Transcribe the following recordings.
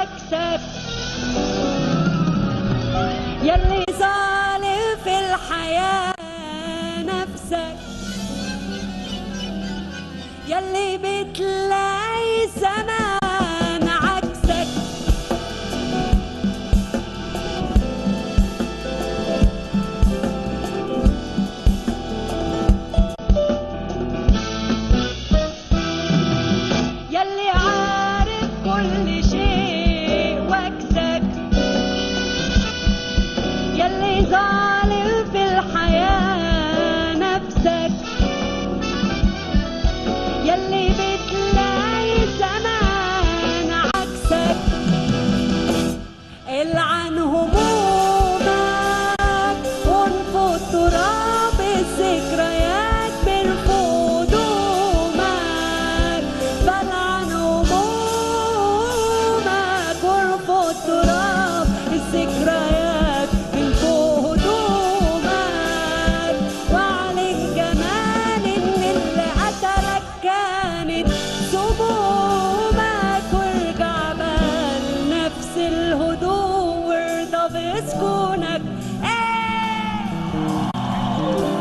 عكسك يلي ظالم في الحياة نفسك يلي بتلاقي زمان عكسك يلي عارف كل شيء وكسك يلي ظالم في الحياة نفسك يلي بتلاقي زمان عكسك العن همومك وانفض تراب الذكريات من قدومك بلعن همومك وارفض تراب الذكريات من قدومك واعلن كمان ان اللي قتلك كانت سمومك وارجع بقى لنفس الهدوء وارضى بسكونك إيه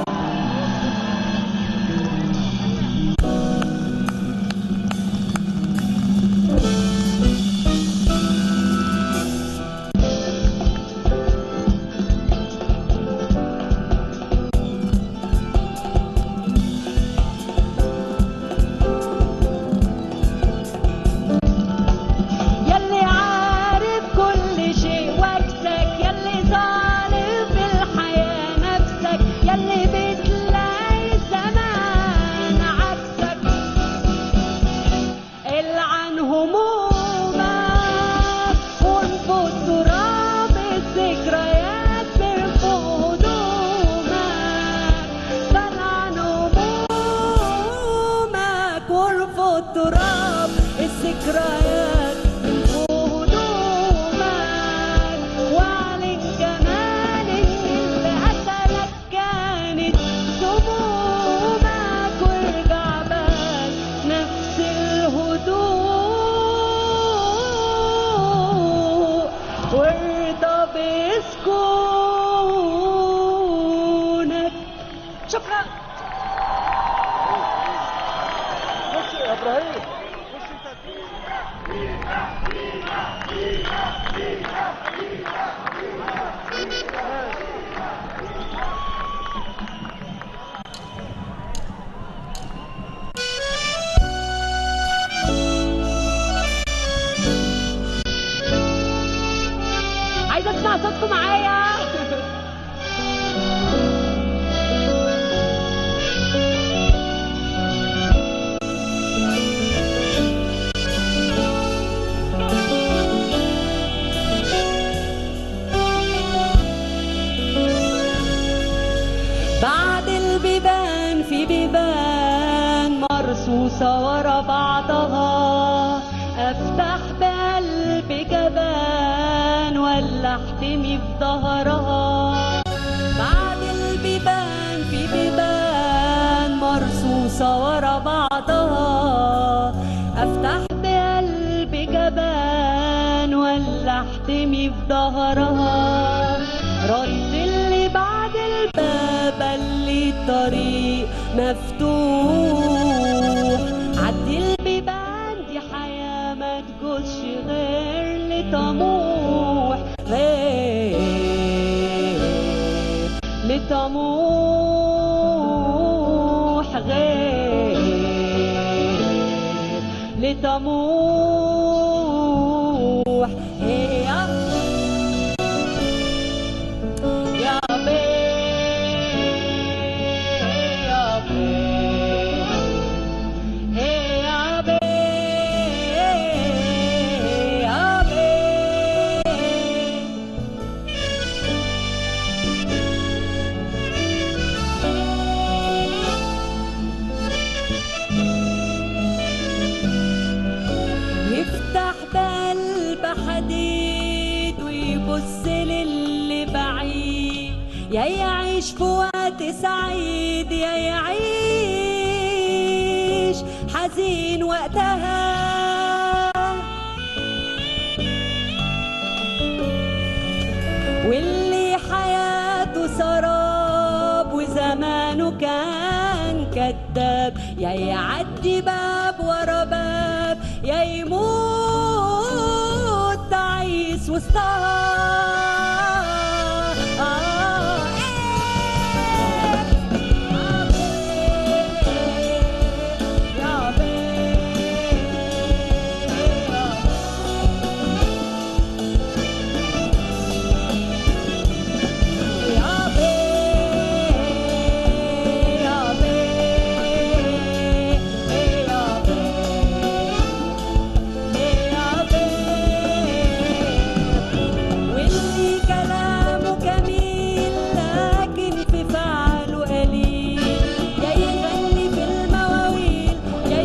يلي عارف كل شيء وكسك يلي ظالم في الحياة نفسك يلي بتلاقي زمان عكسك العن همومك وانفض تراب الذكريات من هدومك بلعن همومك وارفض تراب الذكريات من هدومك واعلن كمان ان اللي قتلك كانت سمومك وارجع بقى نفس الهدوء وارضى بسكونك شكرا بص يا ابراهيم عايزه اسمع صوتكم معايا بعد البيبان في بيبان مرصوصة ورا بعضها افتح بقلبي جبان ولا احتمي في ظهرها بعد البيبان في بيبان مرصوصة ورا بعضها افتح بقلبي جبان ولا احتمي في ظهرها رايت اللي بعد الباب اللي الطريق مفتوح عدي البيبان دي حياة ما تجوزش غير لطموح غير لطموح غير لطموح هي يا بيه يا بيه هي يا بيه يا بيه يفتح بقلب حديد ويبص للي بعيد يا يعيش في وقت سعيد يا يعيش حزين وقتها واللي حياته سراب وزمانه كان كذاب يا يعدي باب ورا باب يا يموت تعيس وسطها آه، إيه. يا بيه، يا بيه. يا بيه يا بيه يا بيه يا بيه واللي كلامه جميل لكن في فعله قليل يا يغني في المواويل يا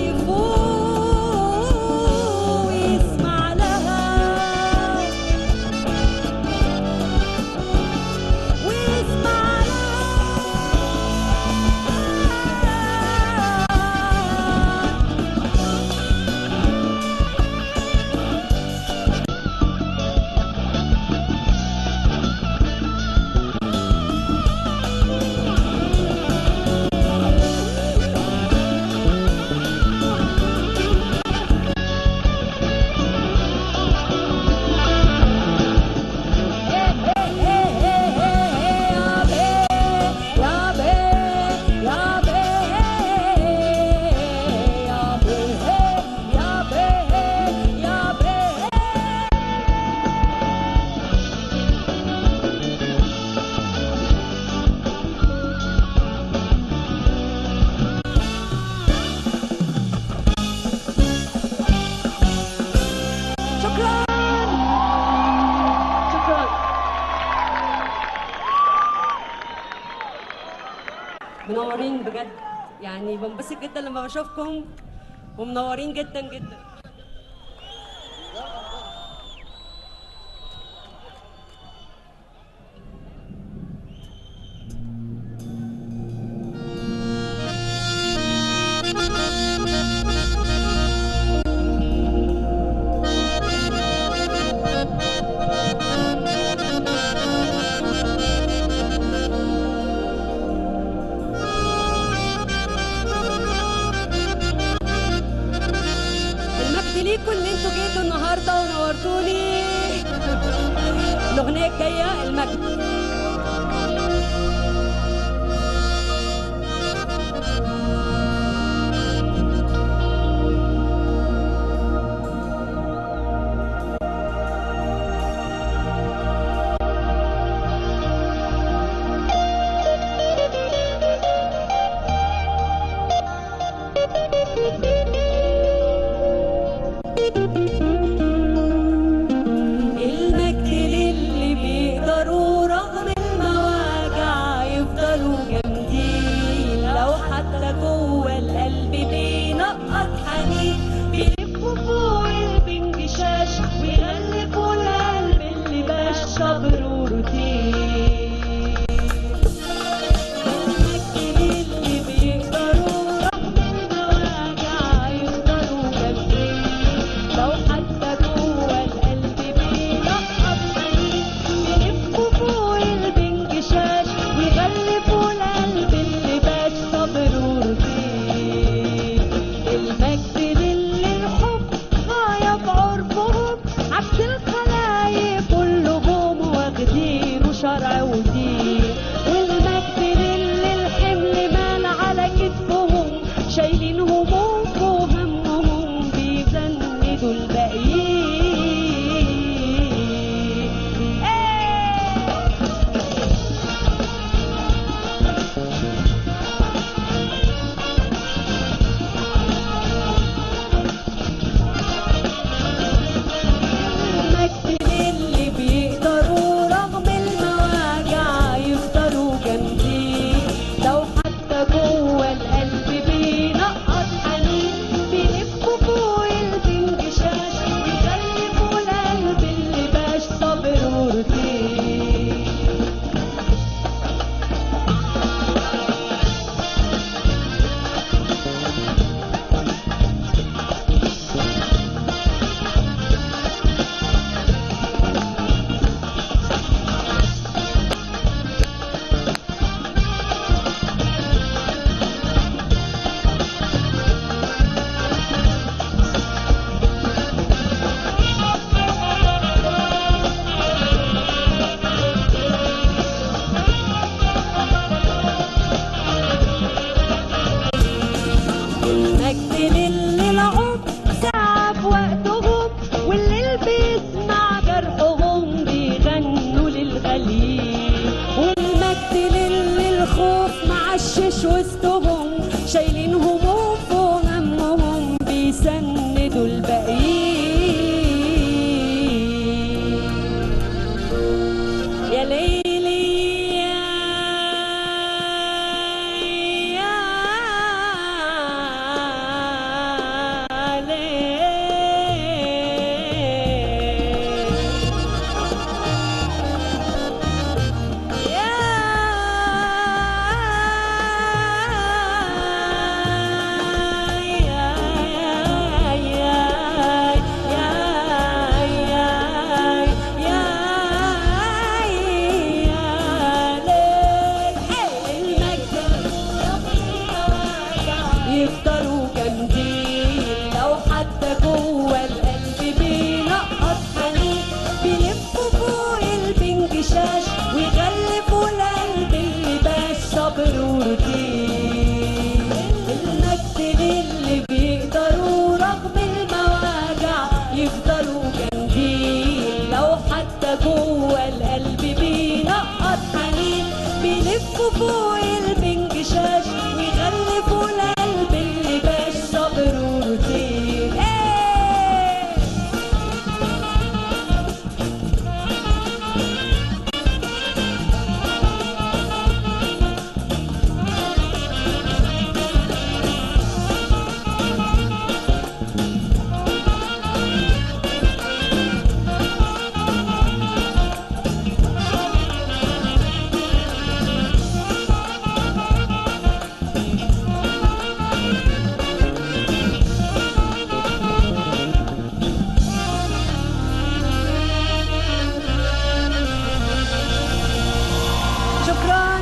يفوق ويسمع لها واسمع لها شكرا شكرا منورين بجد يعني بنبسط جدا لما بشوفكم ومنورين جدا جدا المجد ليكم ان انتوا جيتوا النهارده ونورتوني الاغنيه الجايه المجد المجد للي بيقدروا رغم المواجع يفضلوا جامدين لو حتى جوه القلب بينقط حنين بيلفوا فوق البنجشاش ويغلفوا القلب اللي باش صبر وروتين المجد للي بيقدروا رغم المواجع يفضلوا جامدين لو حتى جوه القلب بينقط حنين يلفوا فوق البنجشاش ويغلفوا القلب اللي باش صبر وروتين المجد للي الحب غاية بعرفهم عكس الخلايق كلهم واخد عايش وسطهم شايلين هموم فوق همهم بيسندوا الباقيين يا ليلي يا يا ليل يفضلوا جامدين لو حتى جوه القلب بينقط حنين بيلفوا فوق البنجشاش ويغلفوا القلب اللي باش صبر وروتين المجد اللي بيقدروا رغم المواجع يفضلوا جامدين لو حتى جوه القلب بينقط حنين بيلفوا فوق البنجشاش ويغلفوا القلب اللي باش صبر وروتين إيه! شكرا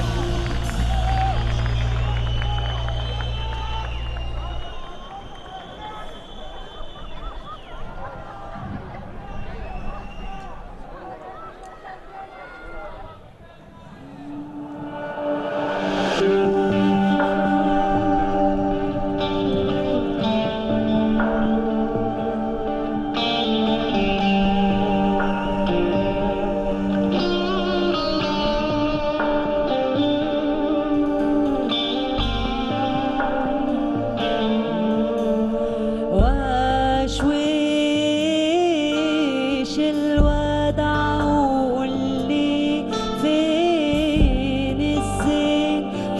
واشويش الودع وقول لي فين الزين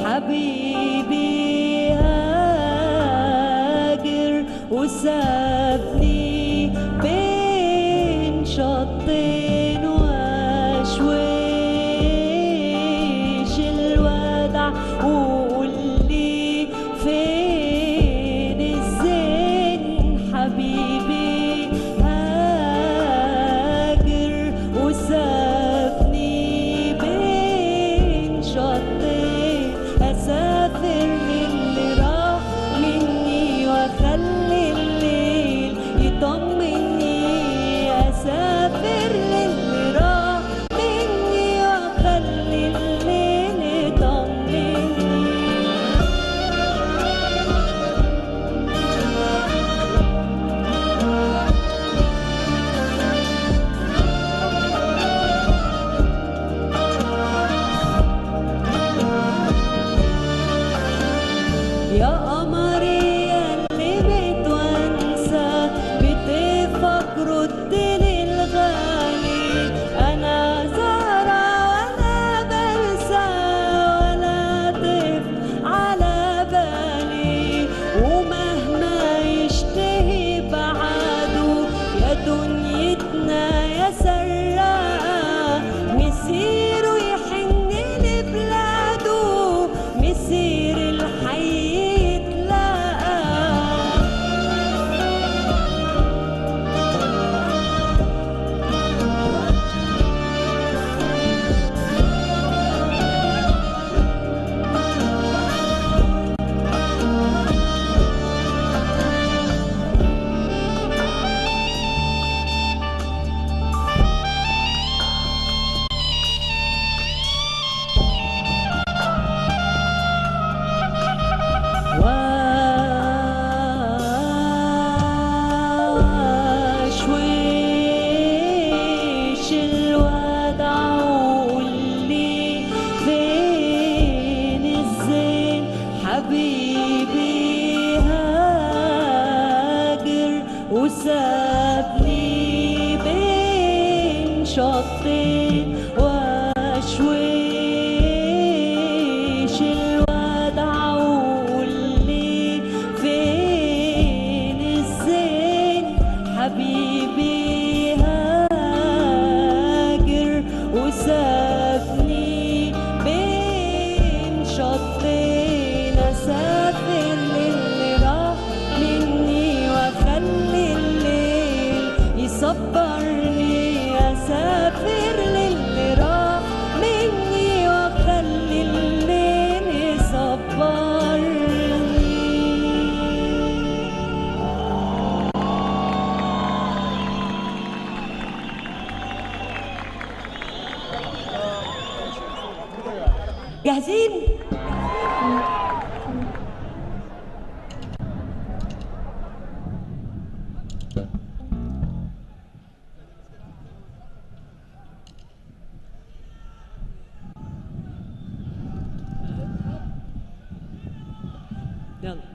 حبيبي هاجر وسابني بين شطين واشويش الودع وقول لي فين الزين حبيبي هاجر وسابني بين شطين اسافر للي راح مني واخلي الليل يطمني اسافر للي راح مني واخلي الليل يطمني يا قمري اللي بتونسى بتفكر الدنيا الغالي انا زهرة ولا بنسى ولا طفل على بالي ومهما يشتهي بعده يا دنيتنا يا سراء مسيره يحن لبلاده مسير الحي يتلاقى شطين واشويش الودع واللي فين الزين حبيبي هاجر وسابني بين شطين اسافر للي راح مني واخلي الليل يصبرني اسافر للي راح مني واخلي الليل يصبرني جاهزين؟ يلا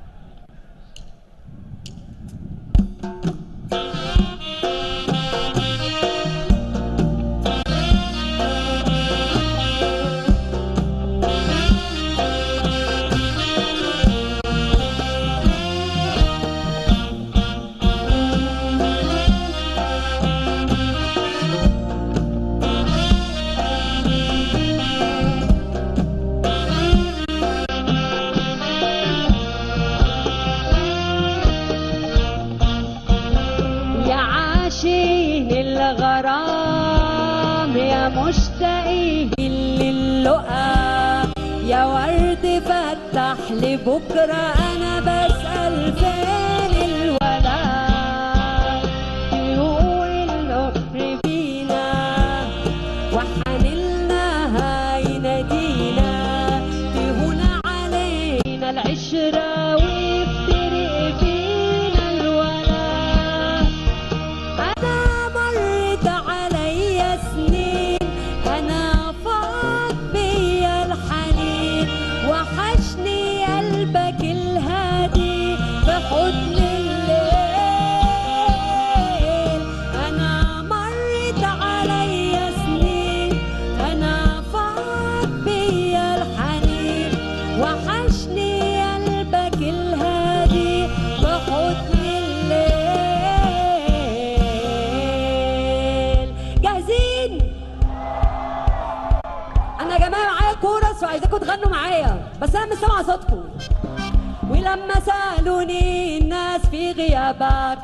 يا عاشقين الغرام يا مشتاقين للقا يا ورد فتح لبكرة أنا بسأل فين الولا يقول العمر بينا وحنلنا ينادينا تهون علينا العشرة ويفترق فينا الولا أنا مرت عليا سنين أنا فاض بيا الحنين وحشني قلبك الهادي في حضن الليل أنا مرت عليا سنين أنا فاض بيا الحنين وحشني قلبك الهادي في حضن الليل جاهزين انا يا جماعه معايا كورس وعايزاكم تغنوا معايا بس انا مش سامعه صوتكم ولما سالوني الناس في غيابك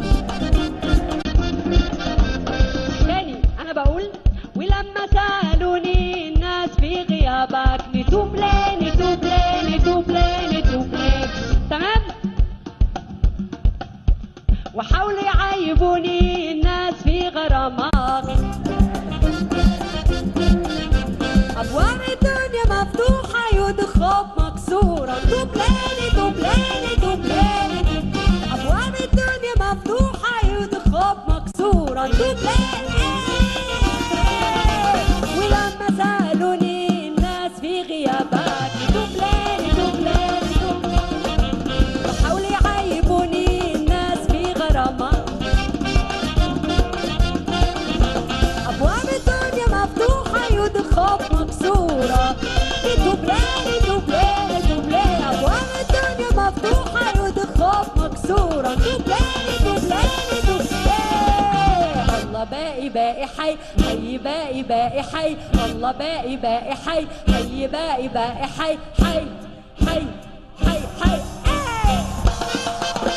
تاني انا بقول ولما سالوني الناس في غيابك نتوب ليه نتوب ليه نتوب ليه نتوب ليه تمام وحاولوا يعيبوني الناس في غرامك أبواب الدنيا مفتوحة يدخل مكسورة دوبلاني دوبلاني دوبلاني أبواب الدنيا مفتوحة يدخل مكسورة دوبلاني ولما سألوني الناس في غيابك دوبلاني دوبلاني دوبلاني وحاولوا يعيبوني الناس في غرامات أبواب الدنيا مفتوحة يدخل مكسورة دوبلاني دوبلاني دوبلاني أبواب الدنيا مفتوحة يدخل مكسورة دوبلاني دوبلاني دوبلاني الله باقي باقي حي حي باقي باقي حي الله باقي باقي حي حي باقي باقي حي حي حي حي حي إيه!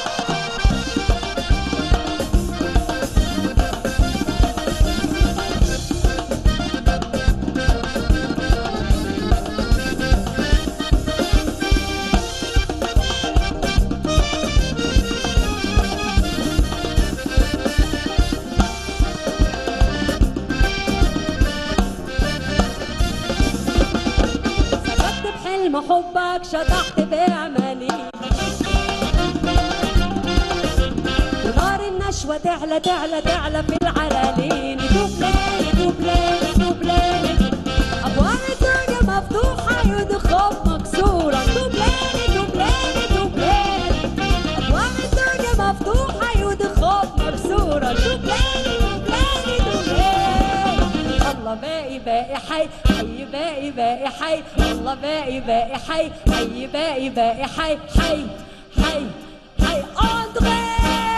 سكت بحلم حبك شطحت بأماني ونار النشوة تعلى تعلى تعلى في العلالين دوبلاني دوبلاني دوبلاني أبواب الدنيا مفتوحة يدخل مكسورة دوبلاني دوبلاني دوبلاني أبواب الدنيا مفتوحة يدخل مكسورة دوبلاني دوبلاني دوبلاني باقي حي حي باقي باقي حي الله باقي باقي حي حي باقي باقي حي حي حي حي اندري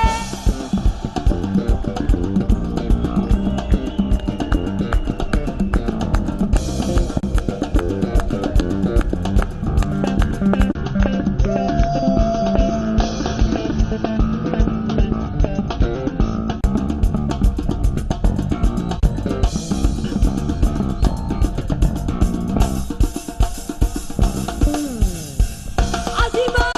عزيمة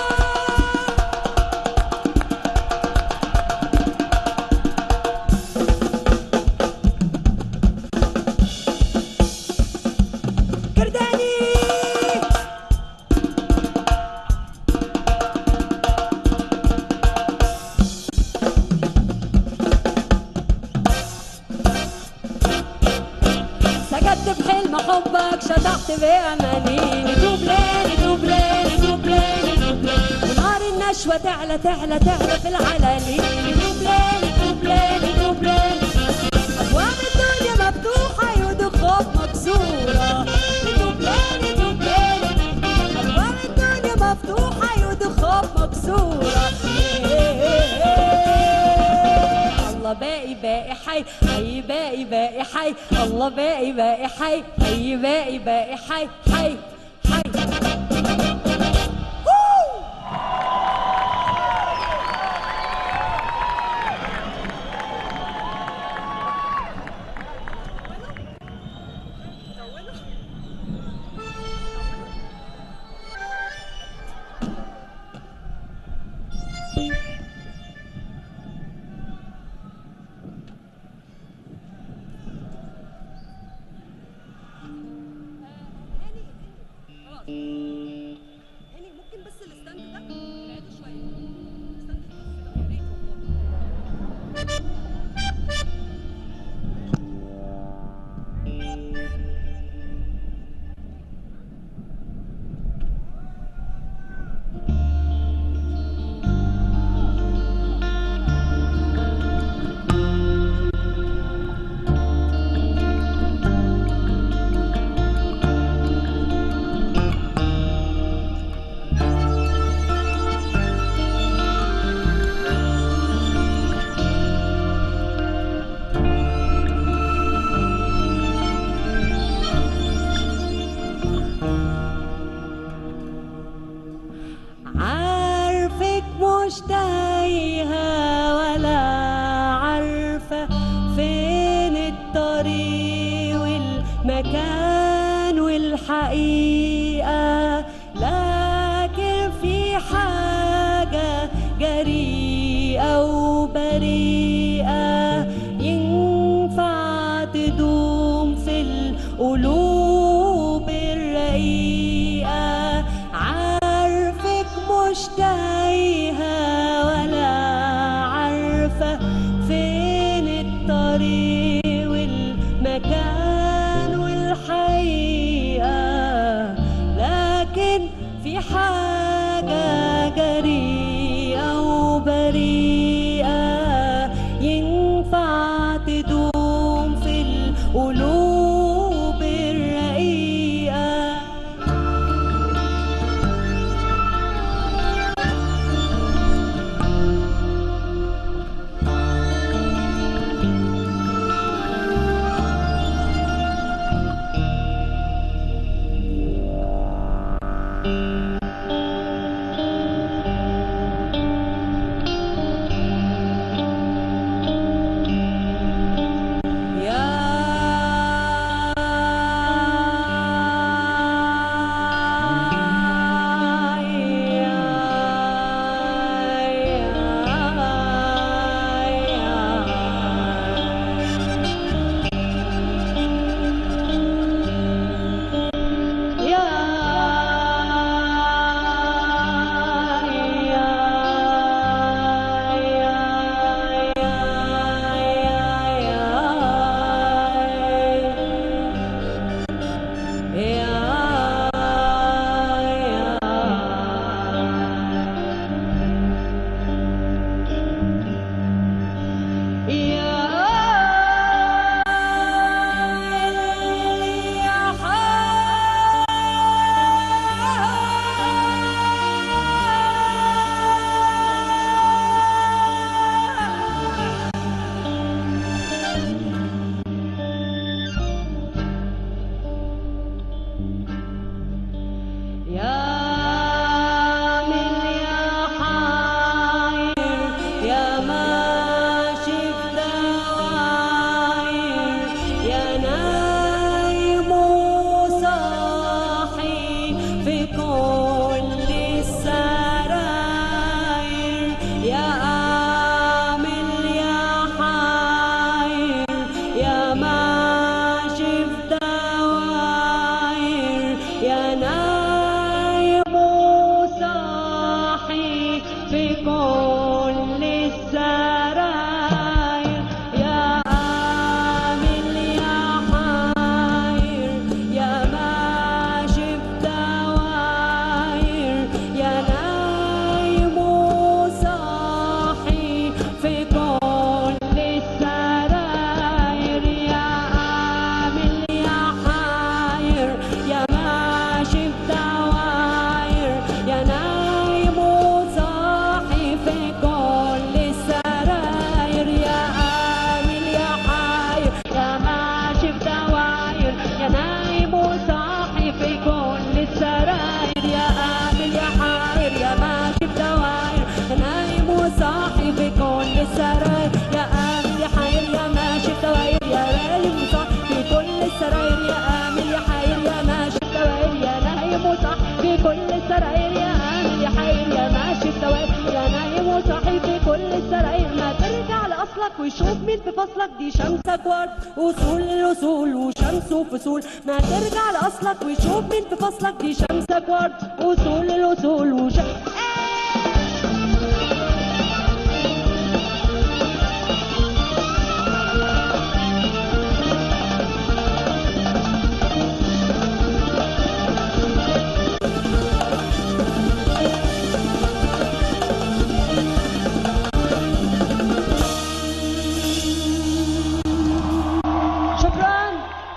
كرداني سكت بحلم حبك شطحت بأماني نتوب ليه نتوب ليه نتوب ليه نتوب ليه ونار النشوة تعلى تعلى تعلى في العلالي نتوب ليه نتوب ليه نتوب ليه أبواب الدنيا مفتوحة يودك خوف مكسورة نتوب ليه نتوب ليه أبواب الدنيا مفتوحة يودك خوف مكسورة الله باقي باقي حي حي باقي باقي حي الله باقي باقي حي حي باقي باقي حي حي حي هو! هاني ممكن بس الستاند ده نبعده شويه الستاند بس ده يا ريت والله عارفك مش تايهة ولا عارفة فين الطريق والمكان والحقيقة لكن في حاجة جريئة وبريئة ينفع تدوم في القلوب الرقيقة عارفك مش تايهة ولا عارفة فين الطريق والمكان والحقيقة لكن في حاجة جريئة وبريئة السراير يا آمل يا حاير يا ماشي الدوائر يا نايم وصاحي في كل السراير يا آمل يا حاير يا ماشي الدوائر يا نايم وصاحي في كل السراير ما ترجع لأصلك وشوف مين في فصلك دي شمسك ورد وصول الوصول وشمس وفصول ما ترجع لأصلك وشوف مين في فصلك دي شمسك ورد وصول الوصول وشمس شكرا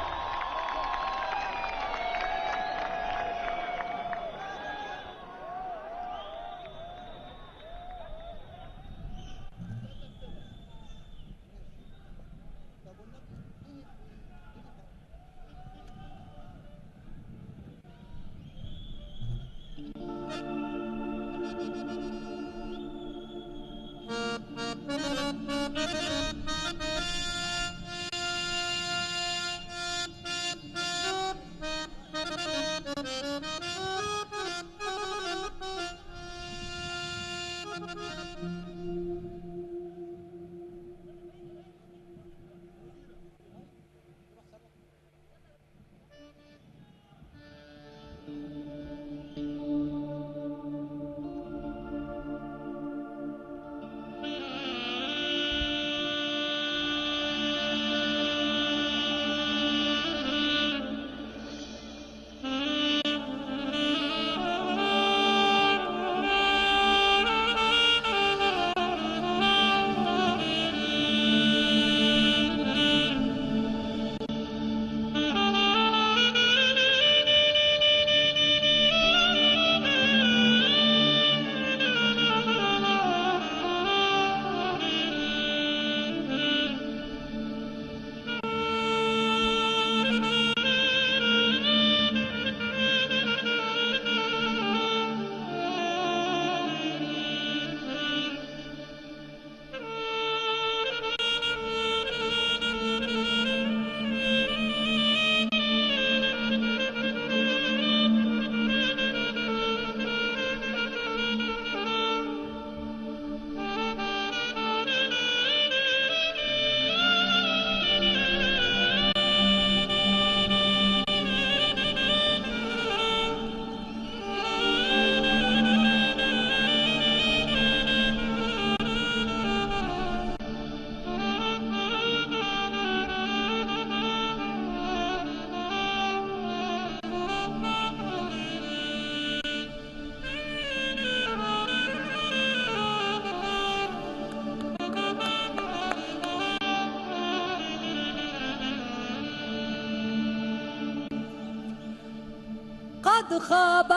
قد خاب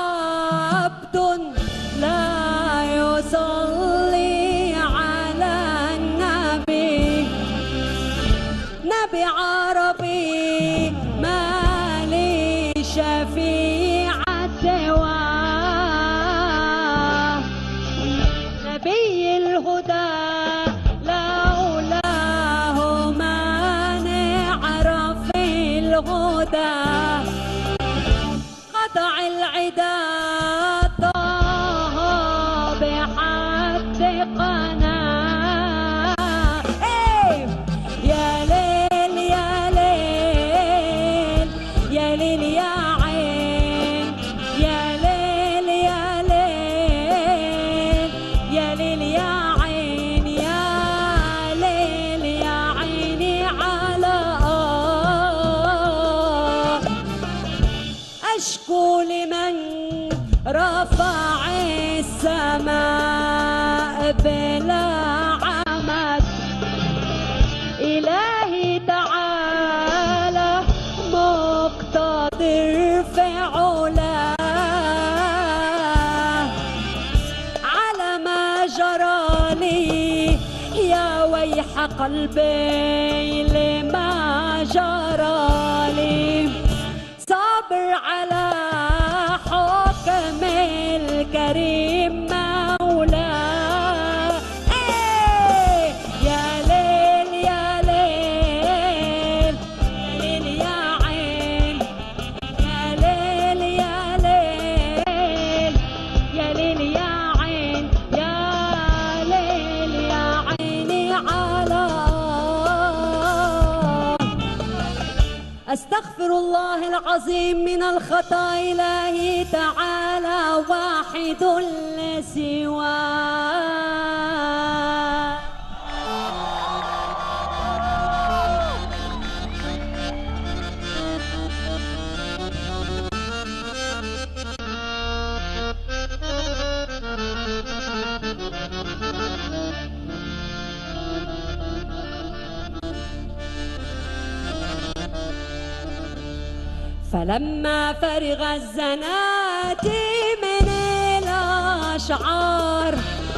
عبد لا يصلي على النبي نبي عربي ما لي شفيع سواه نبي الهدى لولاه ما نعرف الهدى قطع العدا طه بحد قناة إيه! يا ليل يا ليل يا ليل يا عين يا ليل يا ليل يا ليل يا عين يا ليل يا عيني على آه أشكو لمن رفع السماء بلا عمد إلهي تعالى مقتدر في علاه على ما جرى لي يا ويح قلبي لما جرى لي صابر على حكم الكريم مولاه إيه! يا ليل يا ليل يا ليل يا أستغفر الله العظيم من الخطا إلهي تعالى واحد لا سواه فلما فرغ الزناتي من الأشعار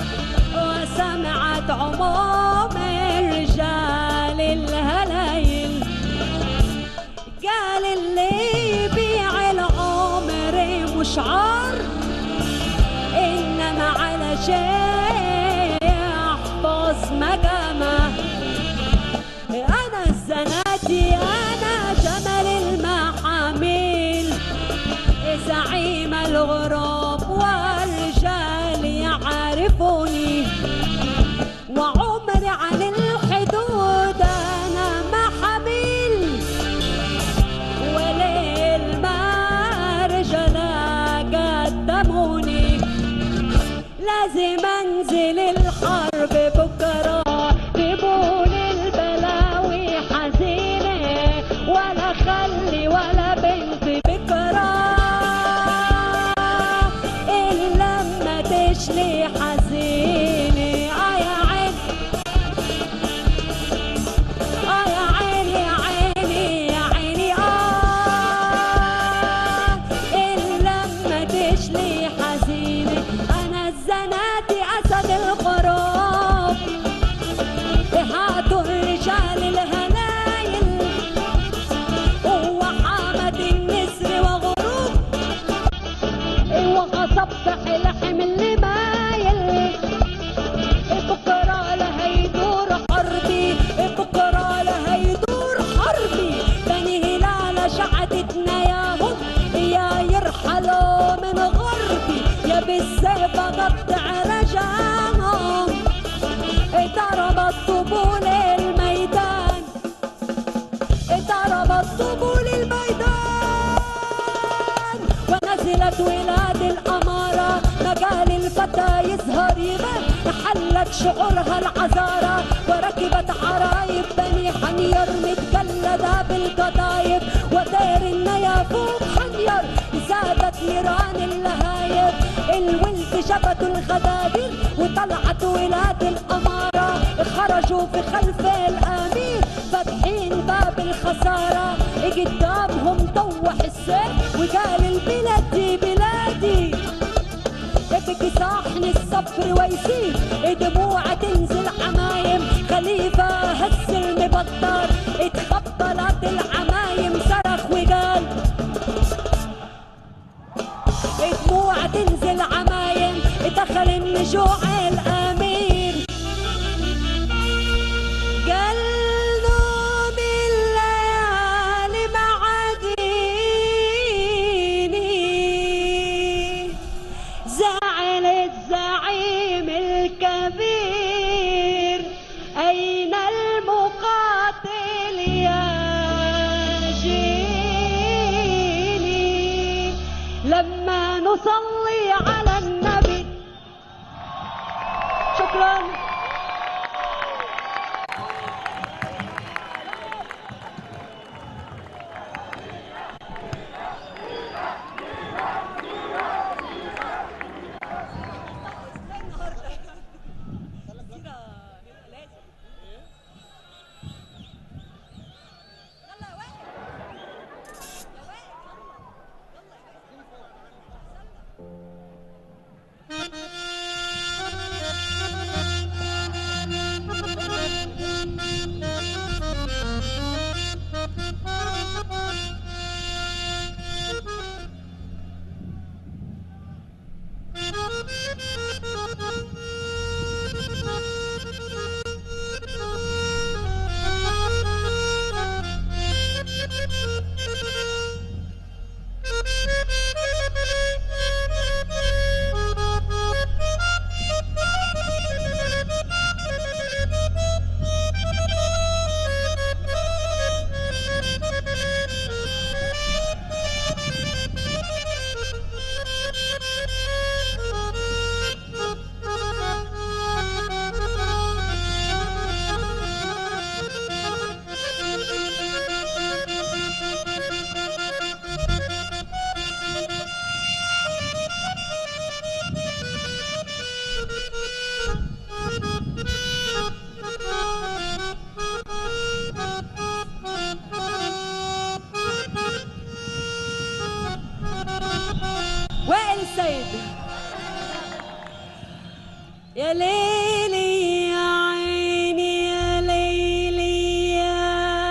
وسمعت عموم الرجال الهلايل قال اللي يبيع العمر مش عار إنما على شيء يحفظ مقامه أنا الزناتي أنا جمل المحاميل زعيم الغراب والرجال يعرفوني وعمري عن الحدود أنا محاميل وليل ما رجلا قدموني لازم انزل الحرب بكره تبول البلاوي حزينه ولا خلي ولا بنت بكره الا لما تشلي حزينه اه يا عين اه يا عيني يا عيني يا عيني اه إلا لما تشلي حزينة أنا الزناتي أسد الغراب هاتوا الرجال الهلايل هو حامد النسر وغروب وغصبت لحم اللي مايل بكرة لها يدور حربي بكرة لها يدور حربي بني هلال شعتتنا يا هم يا يرحلوا من غربي يا بالسيف اقطع رجاهم ضربت طبول الميدان ضربت طبول الميدان ونزلت ولاد الأمارة مجال الفتى يظهر يبان حلت شعورها العذارة وركبت عرايب بني حنير متجلدة بالقضايب ودار النيا فوق حنير زادت نيران اللهايب الولد شبتوا الغدادير وطلعت ولاد الأمارة خرجوا في خلف الأمير فاتحين باب الخسارة قدامهم طوح السيف وقال البلاد دي بلادي يبكي صاحن الصبر ويسيل دموع تنزل عمايم خليفة هز المبطر اتخبطلت العمايم صرخ وقال دموع تنزل عمايم دخل النجوع الأمير قال نوم الليالي معاديني زعل الزعيم الكبير أين المقاتل يا جيني لما نصلي على النبي شكرا زايد يا ليلي يا عيني يا ليلي يا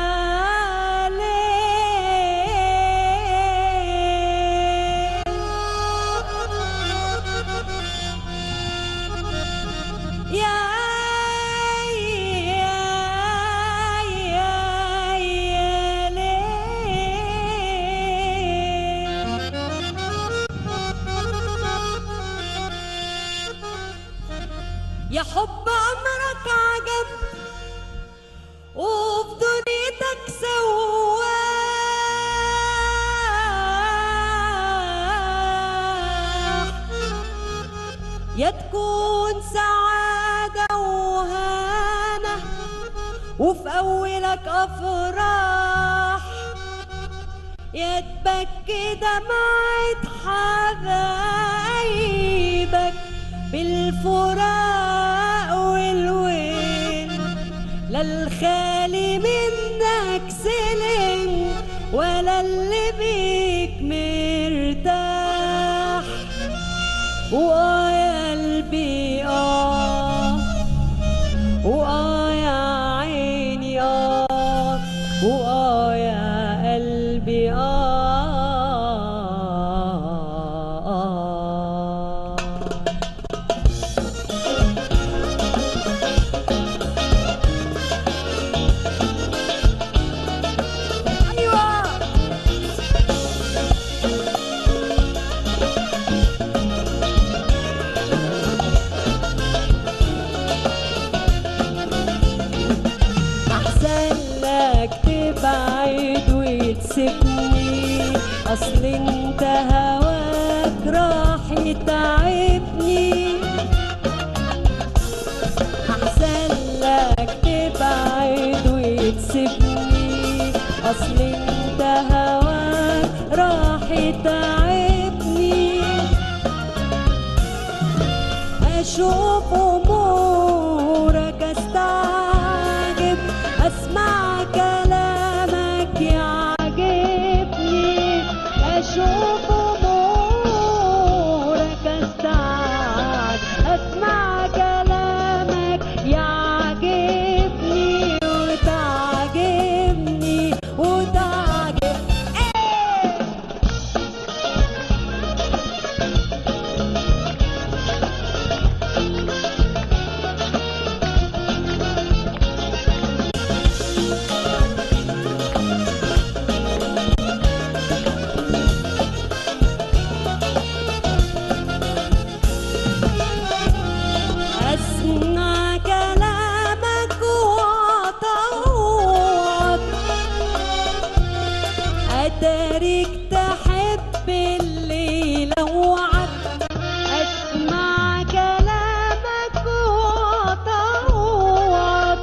ليل يا يا يا يا ليل يا حب عمرك عجب وفي دنيتك سواح يا تكون سعادة وهانة وفي أولك أفراح يا تبكي دمعة حبايبك بالفراق والويل لا الخالي منك سلم ولا اللي بيك مرتاح وآه يا قلبي آه وآه يا عيني آه وآه يا قلبي آه, آه أيوة أحسن لك تبعد وتسيبني أصل انت هواك راح يتعبني أحسن لك تبعد وتسيبني أصل انت هواك راح يتعبني أشوف أمورك أستعجب أسمع كلامك يعجبني أشوف أمورك أستعجب أسمع كلامك يعجبني وتعجبني وتعجب إيه أسمع كلامك وأطوعك أتاريك تحب اللي لوعك أسمع كلامك وأطوعك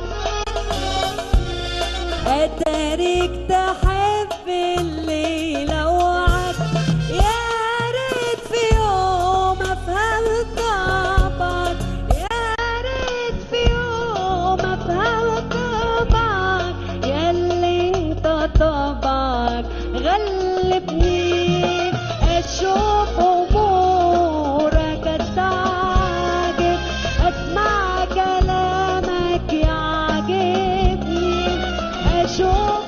أتاريك تحب اللي لوعك يا ريت في يوم أفهم طبعك يا ريت في يوم أفهم طبعك ياللي انت طبعك غلبني أشوف أمورك أستعجب أسمع كلامك يعجبني أشوف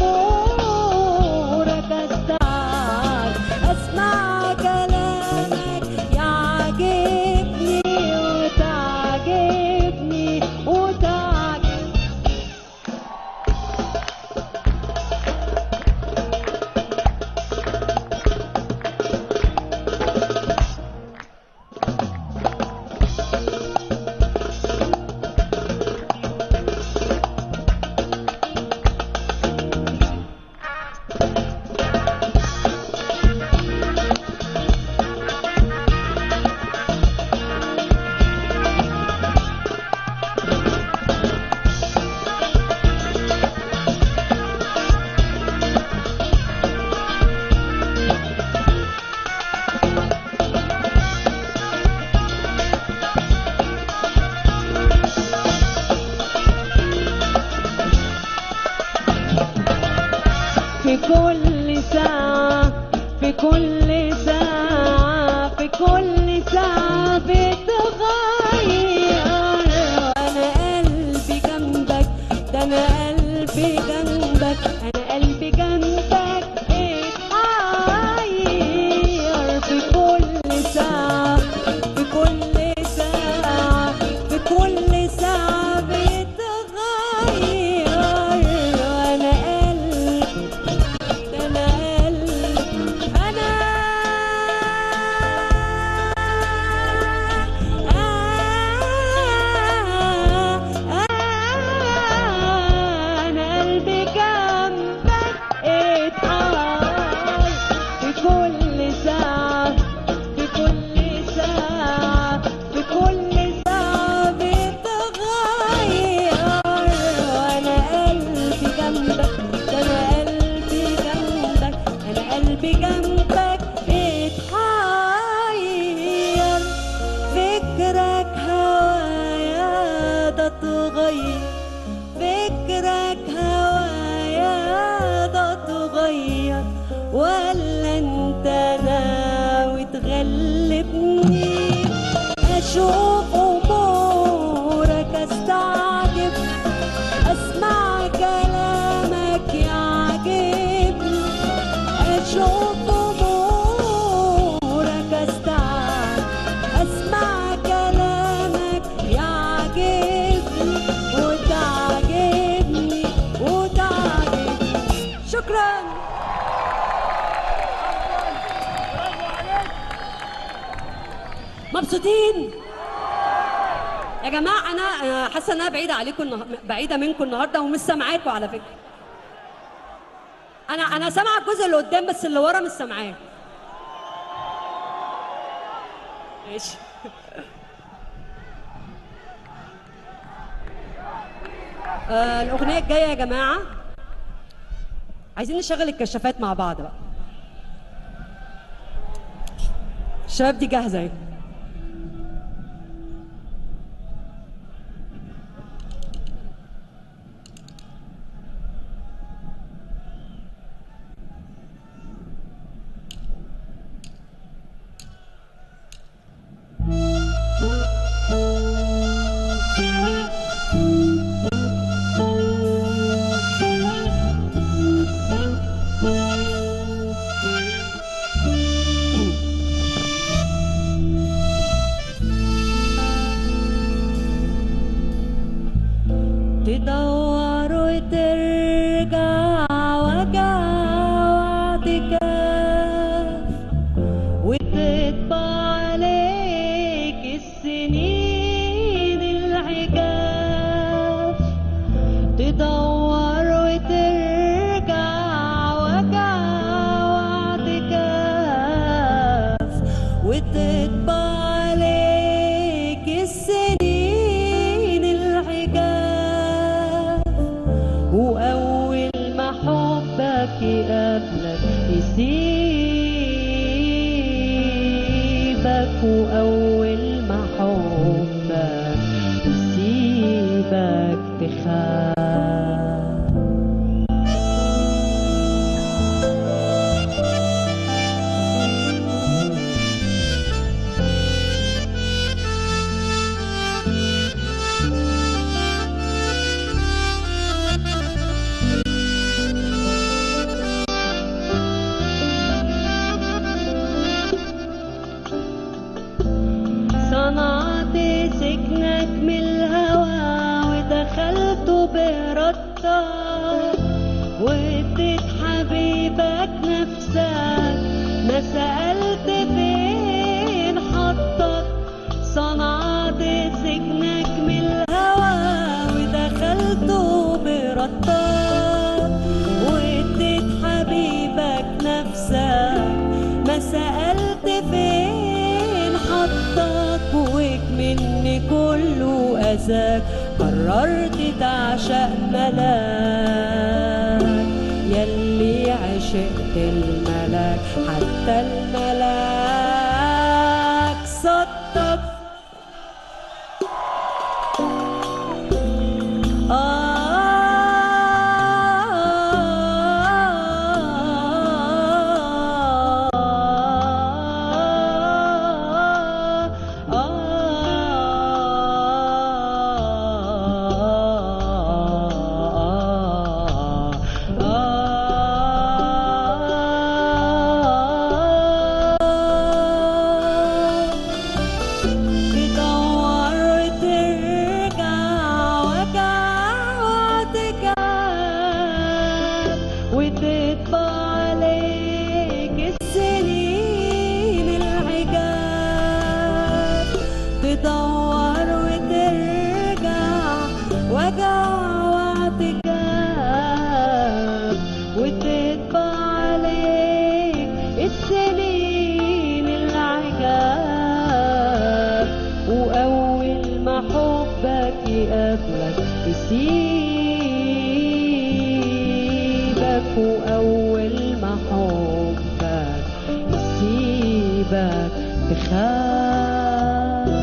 أمورك أستعجب أسمع كلامك يعجبني وتعجبني وتعجبني في كل ساعة في كل ساعة كل ساعة بتغير وأنا قلبي جنبك ده أنا قلبي جنبك أنا قلبي جنبك اتغير في كل ساعة في كل ساعة في كل ساعة بتغير وأنا قلبي ده أنا قلبي أنا أنا قلبي جنبك اتحرك في كل ساعة في كل ساعة في كل ساعة بتغير وأنا قلبي جنبك ده أنا قلبي جنبك أنا قلبي جنبك اتحير فكرك هوايا ده اتغير فكرك هوايا ده اتغير ولا انت ناوي تغلبني اشوف امورك استعجب اسمع كلامك يعجبني اشوف امورك استعجب اسمع كلامك يعجبني وتعجبني وتعجبني شكرا مبسوطين يا جماعه انا أنا حاسه ان انا بعيده عليكم النه... بعيده منكم النهارده ومش سامعاكم على فكره انا انا سامعه الجزء اللي قدام بس اللي ورا مش سامعاه ماشي آه الاغنيه الجايه يا جماعه عايزين نشغل الكشافات مع بعض بقى الشباب دي جاهزه اهي تدور وترجع وجع واعتكاف وتطبع عليك السنين العجاف تدور وترجع وجع واعتكاف وتطبع عليك السنين العجاف وأول ما حبك يقابلك يسيبك وأول ما حبك يسيبك تخاف صنعت سكنك من الهوى ودخلت بإرادتك واديت حبيبك نفسك ما سألت فين حطك صنعت سكنك من الهوى ودخلت بإرادتك واديت حبيبك نفسك ما سألت فين حطك وكمني كله أذاك قررت تعشق ملاك يلي عشقت الملاك حتى الملاك صدق يسيبك وأول ما حبك يسيبك تخاف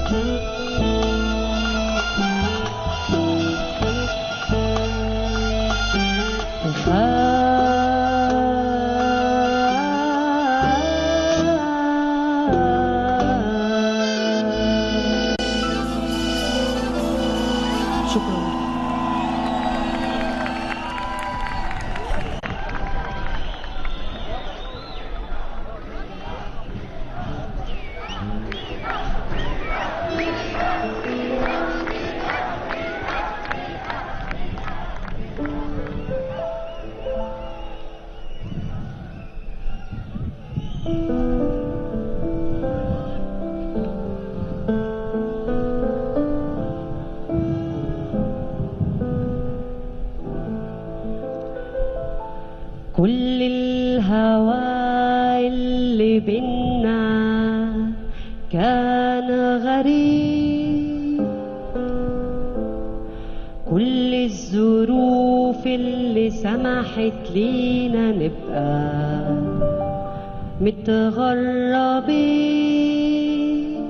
تخاف شكرا كل الهوى اللي بينا كان غريب كل الظروف اللي سمحت لينا نبقى متغربين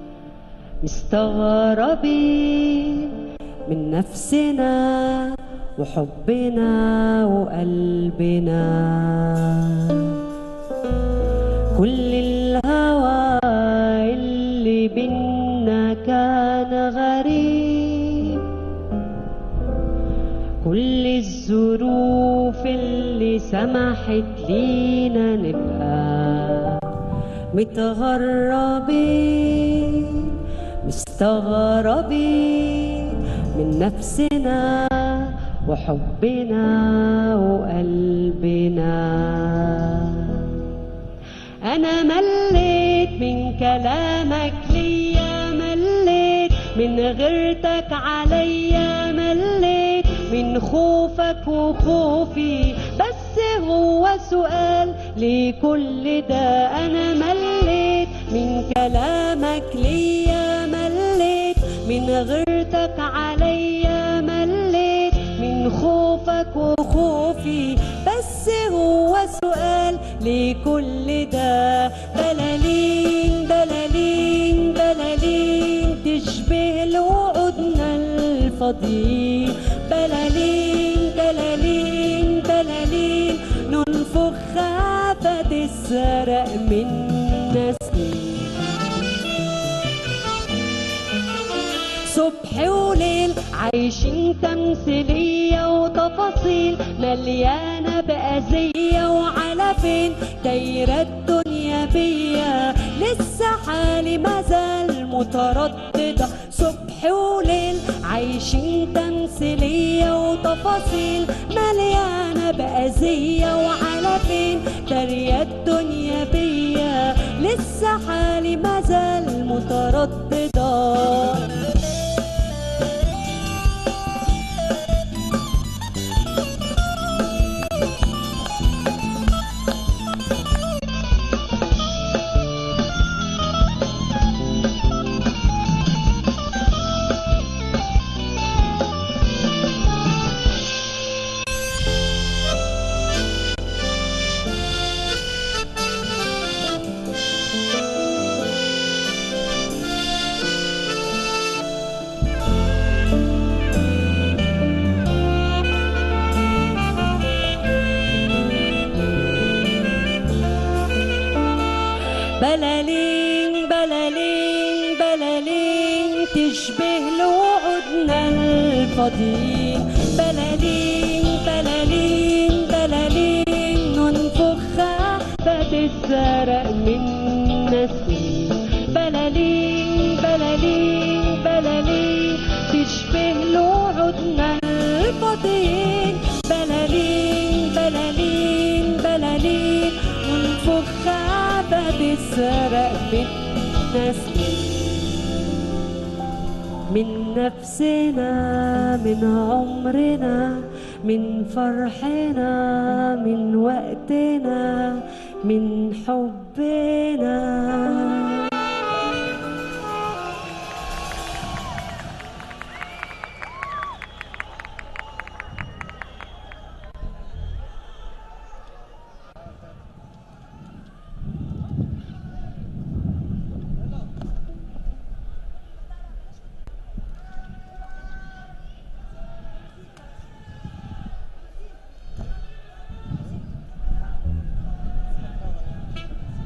مستغربين من نفسنا وحبنا وقلبنا كل الهوى اللي بينا كان غريب كل الظروف اللي سمحت لينا نبقى متغربين مستغربين من نفسنا وحبنا وقلبنا أنا مليت من كلامك ليا مليت من غيرتك عليا مليت من خوفك وخوفي بس هو سؤال لكل ده أنا مليت من كلامك ليا مليت من غيرتك عليا مليت من خوفك وخوفي بس هو سؤال لكل ده بلالين بلالين بلالين تشبه الوعودنا الفاضيين بلالين بلالين بلالين ننفخها فتسرق منا سنين صبح وليل عايشين تمثيلية وتفاصيل مليانة بأذية وعلى فين دايرة الدنيا بيا لسه حالي مازال مترددة صبح وليل عايشين تمثيلية وتفاصيل مليانة بأذية وعلى فين دارية الدنيا بيا لسه حالي مازال مترددة بلالين بلالين بلالين تشبه لوعودنا الفاضيين بلالين بلالين بلالين ننفخها فتسرق منا سنين بلالين بلالين بلالين تشبه لوعودنا الفاضيين بلالين بلالين بلالين ننفخها فتسرق منا سنين من نفسنا من عمرنا من فرحنا من وقتنا من حبنا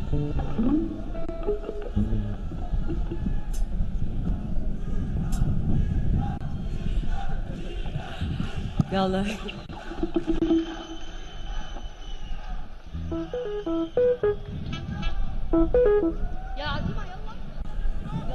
يلا يا عزيمة يلا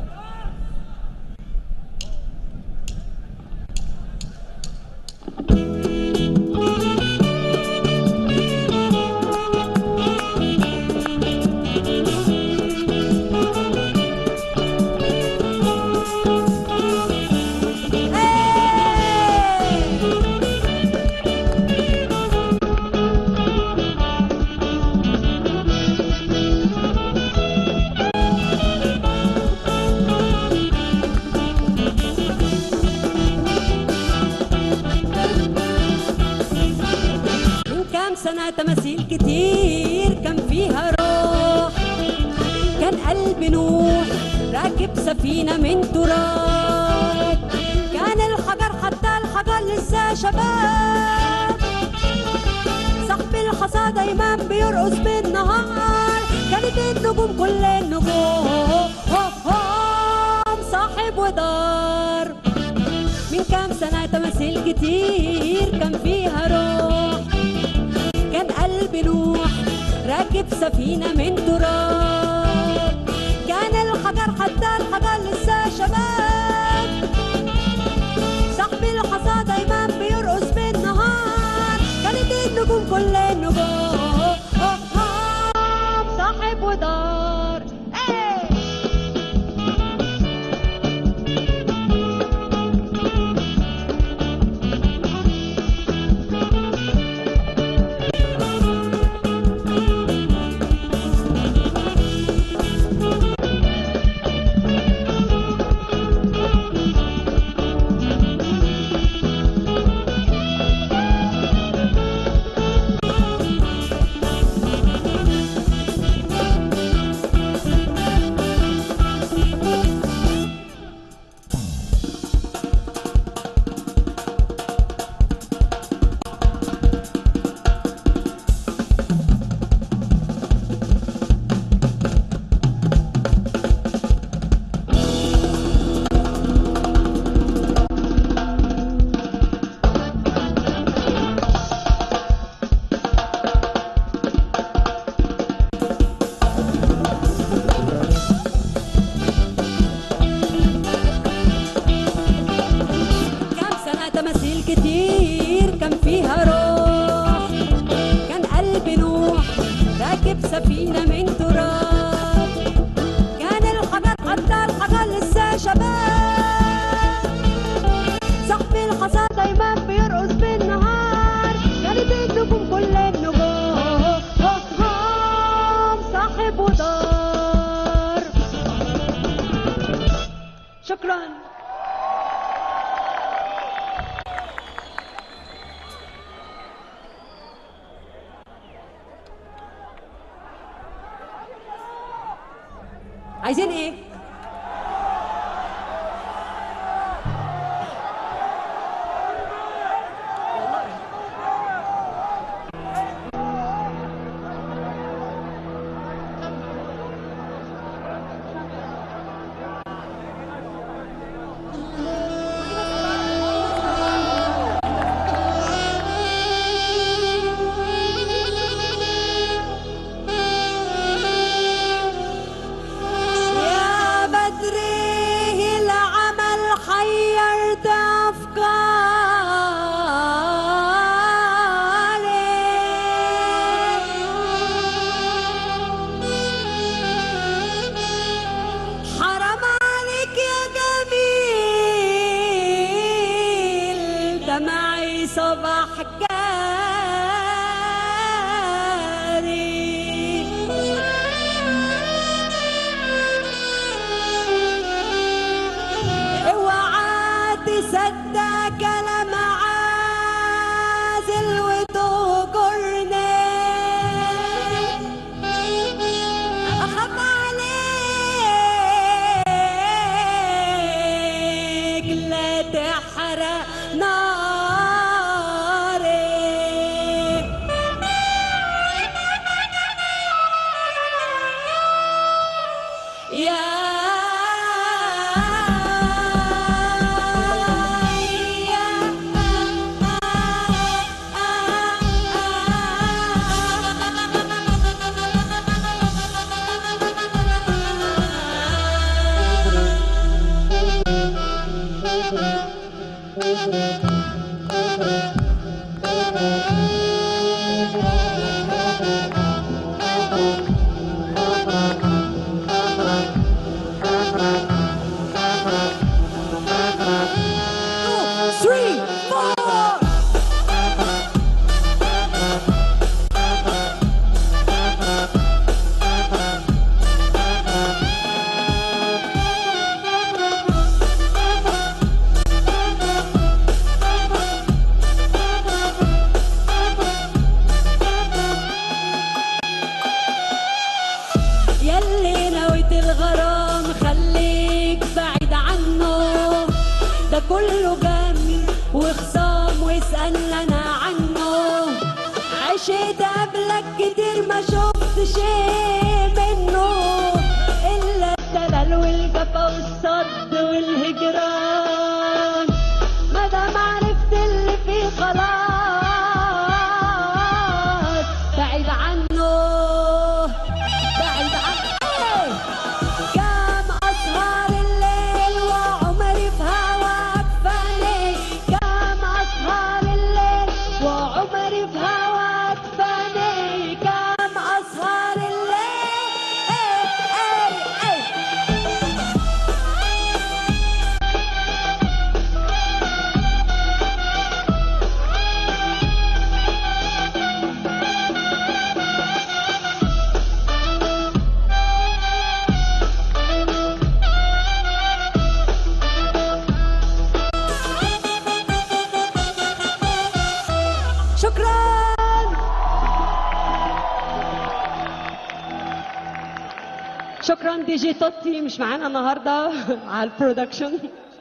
من كام سنة تماثيل كتير كان فيها روح كان قلب نوح راكب سفينة من تراب كان الحجر حتى الحجر لسه شباب صاحب الحصى دايما بيرقص بالنهار كانت النجوم كل النجوم صاحب ودار من كام سنة تماثيل كتير كان فيها روح كان قلب نوح راكب سفينة من تراب كان الحجر حتى الحجر لسه شباب صاحب الحصى دايما بيرقص بالنهار كانت النجوم كل النجوم صاحب ودار ايه كام سنة تماثيل كتير كان فيها روح كان قلب نوح راكب سفينة من تراب كان الحجر حتى الحجر لسه شباب صاحب الحصى دايما بيرقص بالنهار كانت النجوم كل النجوم صاحب ودار شكرا عايزين ايه؟ يا بدري العمل حيرت أفكاري حرام عليك يا جميل دمعي صباح جاري اوعى تصدق كلام عازل وتهجرني اخاف عليك لا تحرق ناري Two, three, four. يلي نويت الغرام خليك بعيد عنه ده كله جم وخصام واسأل انا عنه عشت قبلك كتير ما شفت شيء منه الا الدلال والجفا والصد والهجران ما دام عرفت اللي فيه خلاص بعيد عنه بعيد عنه إيه! كم أسهر الليل وعمري في هواك فاني كم أسهر الليل وعمري في هواك فاني كم أسهر الليل إيه إيه إيه شكرا شكرا دي جي توتي مش معانا النهارده على البرودكشن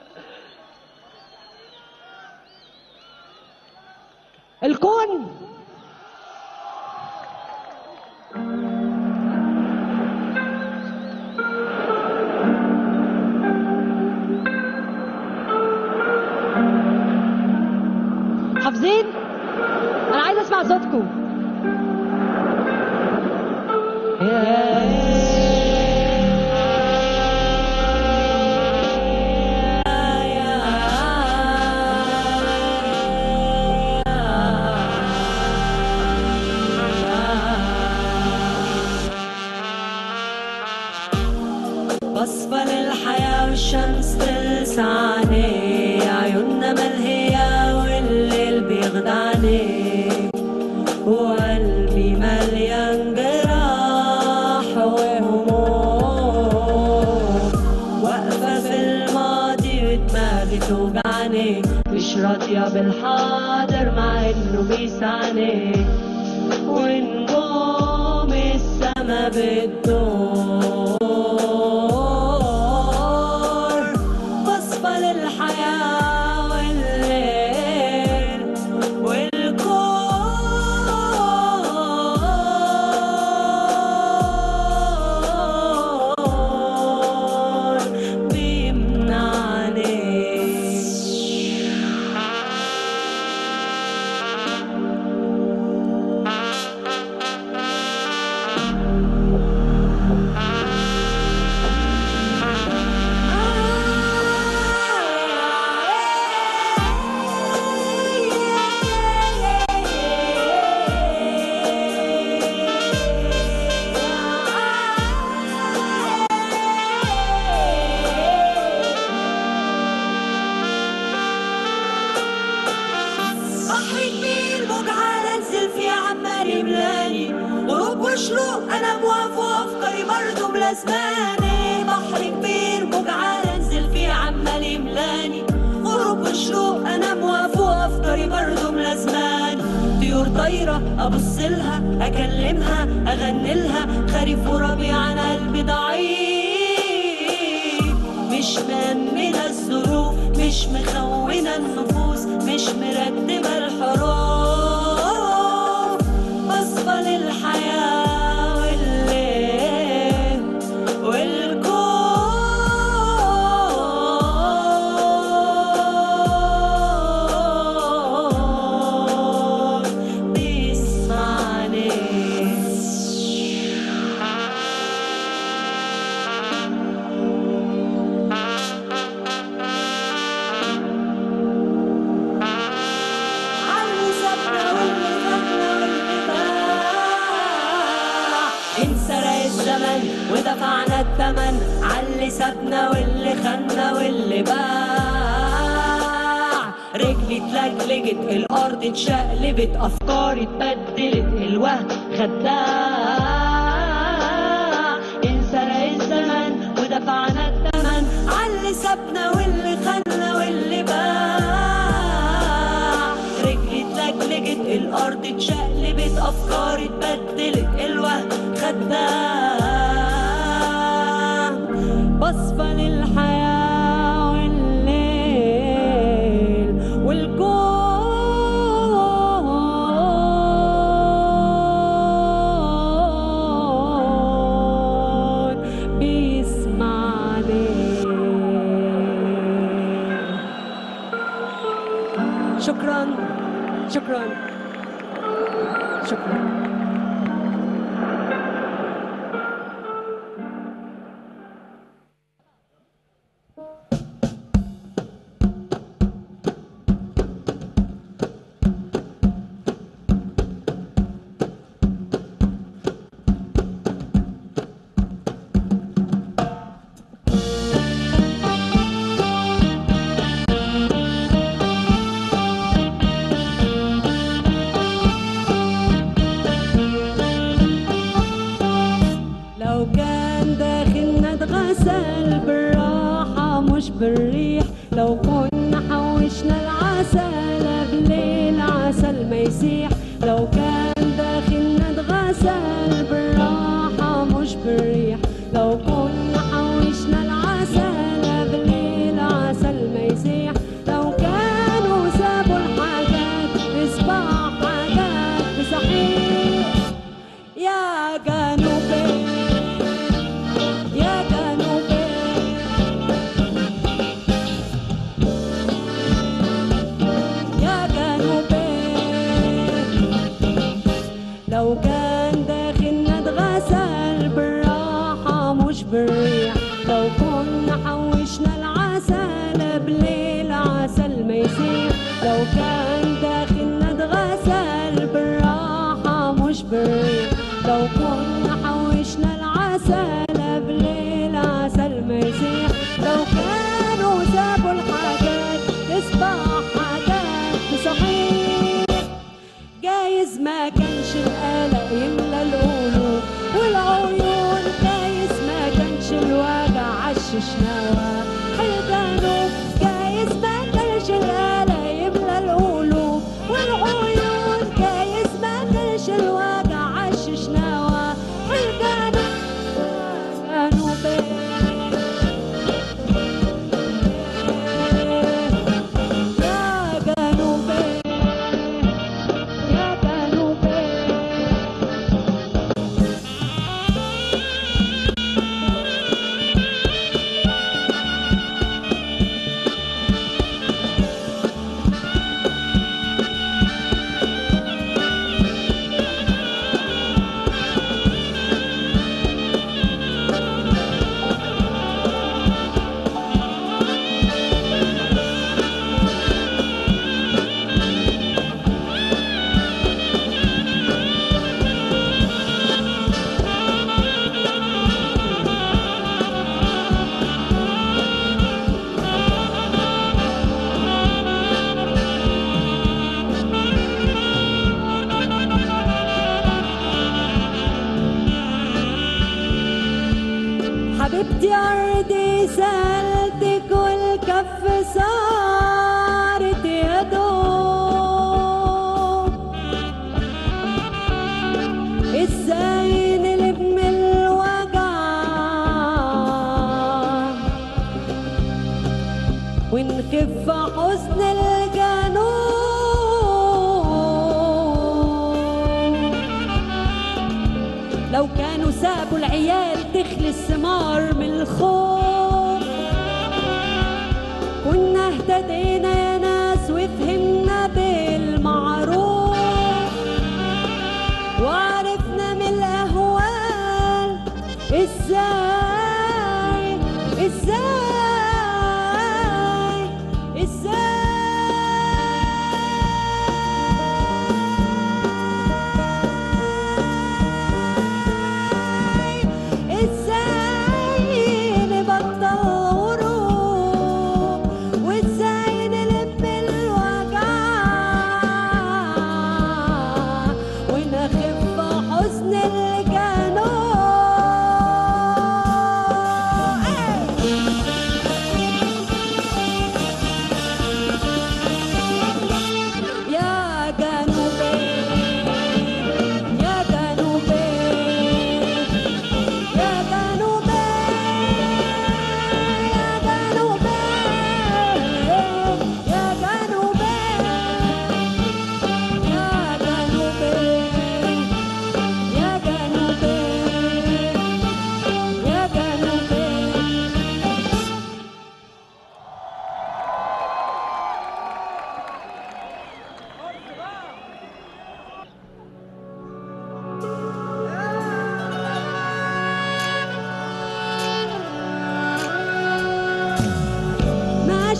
الكون حافظين انا عايز اسمع صوتكم بصفى للحياة والشمس تلسعني عيوننا ملهية والليل بيخدعني وقلبي مليان جراح وهموم واقفة في الماضي ودماغي توجعني مش راضية بالحاضر مع انه بيسعني ونجوم السما بتدور بصفى للحياة والليل والكون بيمنعني بحر كبير موج على انزل فيه عمال يملاني غروب وشروق انا موافق وافكاري برضه ملازماني بحر كبير موج على انزل فيه عمال يملاني غروب وشروق انا موافق وافكاري برضه ملازماني طيور طايرة ابص لها اكلمها اغني لها خريف وربيع انا قلبي ضعيف مش مأمنة الظروف مش مخونة النفوس مش مرتبة الحروف بصفى للحياة والليل والكون بيسمعني عنزة ودفعنا الثمن عاللي سابنا واللي خنا واللي باع رجلي اتلجلجت الارض اتشقلبت افكاري اتبدلت الوهم خداع انسرق الزمن ودفعنا الثمن عاللي سابنا واللي خنا واللي باع رجلي اتلجلجت الارض اتشقلبت افكاري اتبدلت الوهم خداع بصفى للحياة والليل والكون بيسمعني شكرا شكرا شكرا لو كان داخلنا اتغسل بالراحة مش بالريح لو كنا حوشنا العسل قبل العسل ما يسيح لو كان داخلنا اتغسل بالراحة مش بالريح لو كنا حوشنا العسل قبل العسل ما يسيح لو كانوا سابوا الحاجات تصبح حاجات بصحيح يا جنوبي يا جنوبي يا جنوبي لو كان داخلنا اتغسل بالراحة مش بالريح لو كنا حوشنا العسل قبل العسل ما يسيح لو كان داخلنا اتغسل بالراحة مش بالريح لو كنا حوشنا العسل قبل العسل ما يسيح لو كانوا سابوا الحاجات تصبح حاجات بصحيح جايز ما كانش القلق يملى القلوب والعيون جايز ما كانش الوجع عشش نوى الجنوب جايز ما كانش القلق يملى القلوب والعيون جايز ما كانش الوجع عشش نوى الجنوب جنوبي يا جنوبي يا جنوبي حبيبتي أرضي سألتك والكف صارت يا دوب ازاي نلب من الوجع ونخف حزن الجنوب لو كانوا سابوا العيال تخلي الثمار من الخوف كنا اهتدينا يا ناس وفهمنا بالمعروف وعرفنا من الأهوال ازاي ازاي ازاي ازاي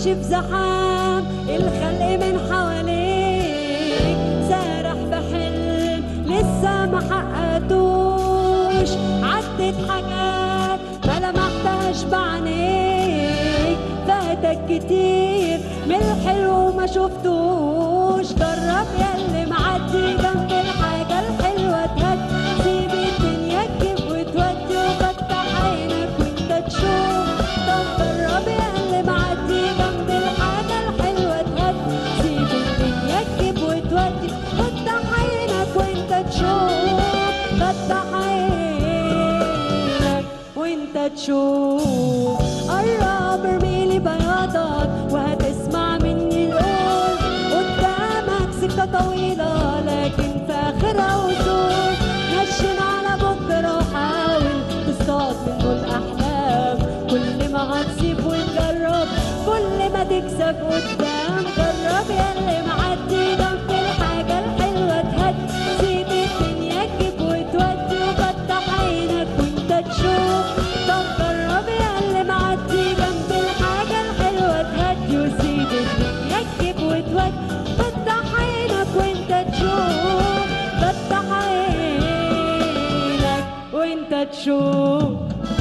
ماشي في زحام الخلق من حواليك سارح في حلم لسه ما حققتوش عدت حاجات ما لمحتهاش بعينيك فاتك كتير من الحلو ما شفتوش جرب ياللي معدي جنب الحاجة الحلوة تهد سيب الدنيا تجيب وتودي وفتح عينك وانت تشوف طب جرب ياللي معدي جنب الحاجة الحلوة تهد سيب الدنيا تجيب وتودي فتح عينك وانت تشوف فتح عينك وانت تشوف قرب ارميلي بياضك وهتسمع مني القول قدامك سكة طويلة لكن في آخرها وصول نشن على بكرة وحاول تصطاد منه الأحلام كل ما هتسيب وتجرب كل ما تكسب قدام جرب ياللي معدي جنب الحاجة الحلوة تهد سيب الدنيا تجيب وتودي وفتح عينك وانت تشوف طب جرب ياللي معدي جنب الحاجة الحلوة تهدي وسيب الدنيا تجيب وتودي فتح عينك وانت تشوف فتح عينك وانت تشوف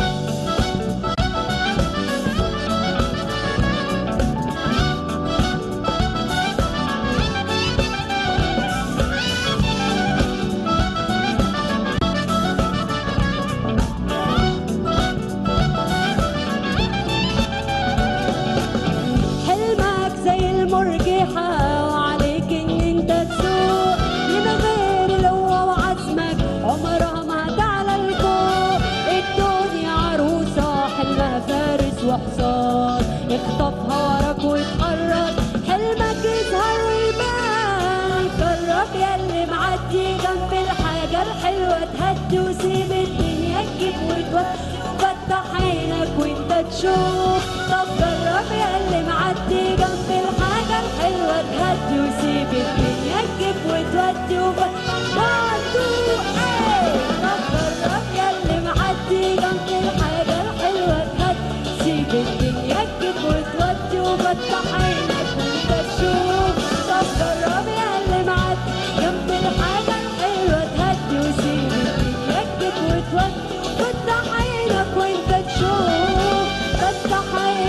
حلمك زي المرجحة وعليك ان انت تسوق من غير القوة وعزمك عمرها ما هتعلى لفوق الدنيا عروسة حلمها فارس وحصان اخطفها وراك واتحرك حلمك يظهر ويبان جرب ياللي معدي جنب الحاجة الحلوة تهدي وسيب الدنيا تجيب وتودي فتح عينك وانت تشوف طب جرب ياللي معدي جنب الحاجة الحلوة تهدي وسيب الدنيا تجيب وتودي وفتح One, two, eight. طب جرب ياللي معدي جنب الحاجة الحلوة تهدي سيب الدنيا تجيب وتودي وفتح عينك وانت تشوف طب جرب ياللي معدي جنب الحاجة الحلوة تهدي وسيب الدنيا تجيب وتودي فتح عينك وانت تشوف فتح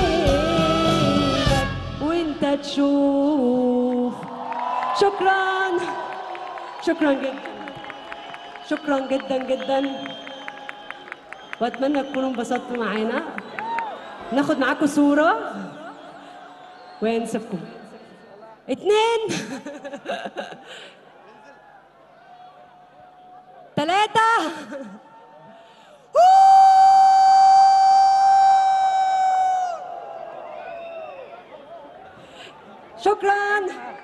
عينك وانت تشوف شكرا شكرا جدا شكرا جدا جدا واتمنى تكونوا انبسطتوا معانا ناخد معاكم صورة ونسيبكم اتنين تلاتة شكرا